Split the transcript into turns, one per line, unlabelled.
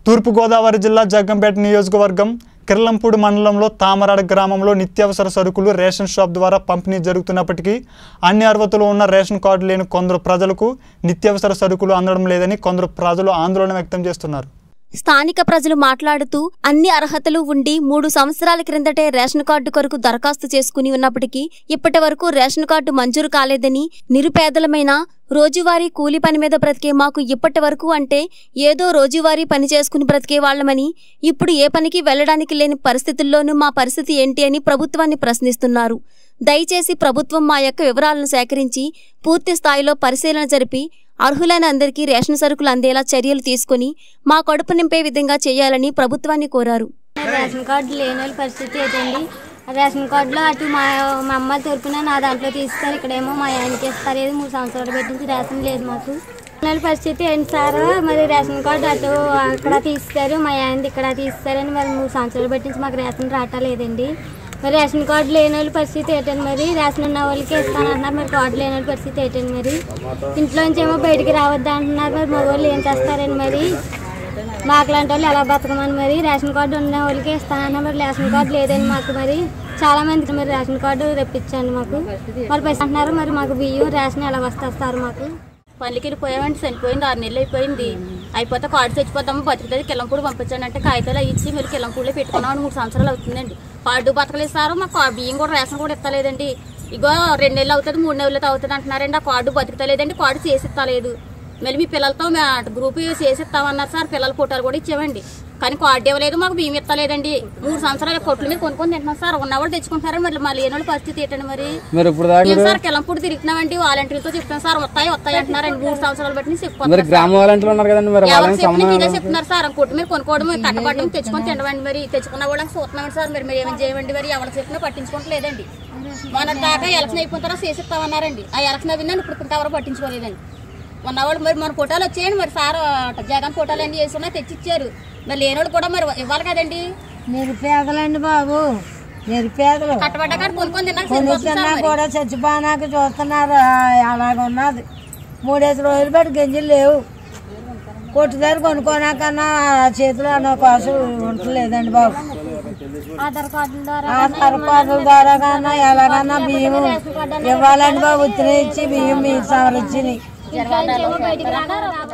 తూర్పుగోదావరి జిల్లా జగ్గంపేట నియోజకవర్గం కిర్లంపూడి మండలంలో తామరాడ గ్రామంలో నిత్యావసర సరుకులు రేషన్ షాప్ ద్వారా పంపిణీ జరుగుతున్నప్పటికీ అన్ని అర్హతలు ఉన్న రేషన్ కార్డు లేని కొందరు ప్రజలకు నిత్యావసర సరుకులు అందడం లేదని కొందరు ప్రజలు ఆందోళన వ్యక్తం చేస్తున్నారు
స్థానిక ప్రజలు మాట్లాడుతూ అన్ని అర్హతలు ఉండి మూడు సంవత్సరాల క్రిందటే రేషన్ కార్డు కొరకు దరఖాస్తు చేసుకుని ఉన్నప్పటికీ ఇప్పటి వరకు రేషన్ కార్డు మంజూరు కాలేదని నిరుపేదలమైన రోజువారీ కూలి పని మీద బ్రతికే మాకు ఇప్పటి వరకు అంటే ఏదో రోజువారీ పని చేసుకుని బ్రతికే వాళ్ళమని ఇప్పుడు ఏ పనికి వెళ్ళడానికి లేని పరిస్థితుల్లోనూ మా పరిస్థితి ఏంటి అని ప్రభుత్వాన్ని ప్రశ్నిస్తున్నారు దయచేసి ప్రభుత్వం మా యొక్క వివరాలను సేకరించి పూర్తి స్థాయిలో పరిశీలన జరిపి అర్హులైన అందరికీ రేషన్ సరుకులు అందేలా చర్యలు తీసుకుని మా కడుపు నింపే విధంగా చేయాలని ప్రభుత్వాన్ని కోరారు
రేషన్ కార్డు లేని వాళ్ళ పరిస్థితి ఏంటండి రేషన్ కార్డులో అటు మా మా అమ్మ తరపున నా దాంట్లో తీస్తారు ఇక్కడేమో మా ఆయనకి ఇస్తారు ఏది మూడు సంవత్సరాలు పెట్టించి రేషన్ లేదు మాకు వాళ్ళ పరిస్థితి ఏంటి సార్ మరి రేషన్ కార్డు అటు అక్కడ తీస్తారు మా ఆయనది ఇక్కడ తీస్తారని మరి మూడు సంవత్సరాలు పెట్టించి మాకు రేషన్ రావటం లేదండి మరి రేషన్ కార్డు లేని వాళ్ళ పరిస్థితి ఏంటండి మరి రేషన్ ఉన్న వాళ్ళకి ఇస్తానంటున్నారు మరి కార్డు లేని వాళ్ళ పరిస్థితి ఏంటండి మరి ఇంట్లోంచి ఏమో బయటికి రావద్దు అంటున్నారు మరి మగవాళ్ళు ఏం చేస్తారండి మరి మాకులాంటి వాళ్ళు ఎలా బతకమని మరి రేషన్ కార్డు ఉన్న వాళ్ళకి ఇస్తానన్నా మరి రేషన్ కార్డు లేదని మాకు మరి చాలా మందికి మరి రేషన్ కార్డు తెప్పించండి మాకు మరి పైసలు అంటున్నారు మరి మాకు బియ్యం రేషన్ ఎలా వస్తారు మాకు
పనులకి వెళ్ళిపోయామండి చనిపోయింది ఆరు నెలలు అయిపోయింది అయిపోతే కార్డు చచ్చిపోతాము బతుకుతుంది కిల్లంపూడి పంపించండి అంటే కాగితాలు అవి ఇచ్చి మీరు కిల్లంపూడిలో పెట్టుకున్నామని మూడు సంవత్సరాలు అవుతుందండి కార్డు బతకలేదు సార్ మా కా- బియ్యం కూడా రేషన్ కూడా ఇస్తలేదండి ఇగో రెండు నెలలు అవుతుంది మూడు నెలలు అవుతుంది అంటున్నారండి ఆ కార్డు బతుకుతలేదండి కార్డు చేసి ఇస్తలేదు మళ్ళీ మీ పిల్లలతో మా గ్రూప్ చేసి ఇస్తామన్నారు సార్ పిల్లల ఫోటోలు కూడా ఇచ్చామండి కానీ కార్డు ఇవ్వలేదు మాకు బియ్యం ఇస్తలేదండి మూడు సంవత్సరాల కొట్ల మీద కొనుక్కొని తింటున్నాం సార్ ఉన్నవాళ్ళు తెచ్చుకుంటారు మరి మా లేని వాళ్ళ పరిస్థితి ఏంటండి మరి
మరి ఇప్పుడు దాకా
ఏం సార్ కిలంపూడి తిరుగుతున్నామండి వాలంటీర్లతో చెప్తాం సార్ వస్తాయి వస్తాయి అంటున్నారండి మూడు సంవత్సరాలు బట్టి
మరి
చెప్పిపోతున్నారు
గ్రామ వాలంటీర్లు ఉన్నారు కదండి మరి
ఎవరు
వాళ్ళని
చెప్పినా
సంబంధం
ఇదే చెప్తున్నారు సార్ కొట్టు మీరు కొనుక్కోవడం కట్టబడడం తెచ్చుకొని తినవండి మరి తెచ్చుకున్న వాళ్ళకి చూస్తున్నామండి సార్ మరి మీరు ఏమేమి చేయమండి మరి ఎవరు చెప్పినా పట్టించుకోవట్లేదండి మన దాకా ఎలక్షన్ అయిపోయిన తర్వాత చేసిస్తామన్నారండి ఆ ఎలక్షన్ అవిందని ఇప్పుడు ఎవరు పట్టించుకోలేదండి ఉన్నవాళ్ళు మరి మన ఫోటోలు వచ్చేయండి మరి సార్ జగన్ ఫోటోలు అన్ని చేసి ఉన్నాయి తెచ్చిచ్చారు మరి లేనోళ్ళు కూడా మరి ఇవ్వాలి కదండి
నిరుపేదలండి బాబు నిరుపేదలు
కట్టబడ్డ కాడ కొనుక్కొని తిన్నాక సరిపోతుంది
కొనుక్కున్నా
సార్ మరి.
కూడా చచ్చిపోనాక చూస్తున్నారు ఆ- అలాగ ఉన్నది మూడేసి రోజులు బట్టి గింజలు లేవు కొట్టుదారి కొనుక్కోనాకన్నా ఆ చేతిలో అన్న కోసం ఉండలేదండి బాబు
ఆధార్ కార్డుల ద్వారా
ఆధార్ కార్డుల ద్వారా కన్నా ఎలాగన్నా బియ్యం ఇవ్వాలండి బాబు ఉత్తరం ఇచ్చి బియ్యం మీకు సవరించినాయి
ఇంట్లోంచి ఏమో బయటికి రాక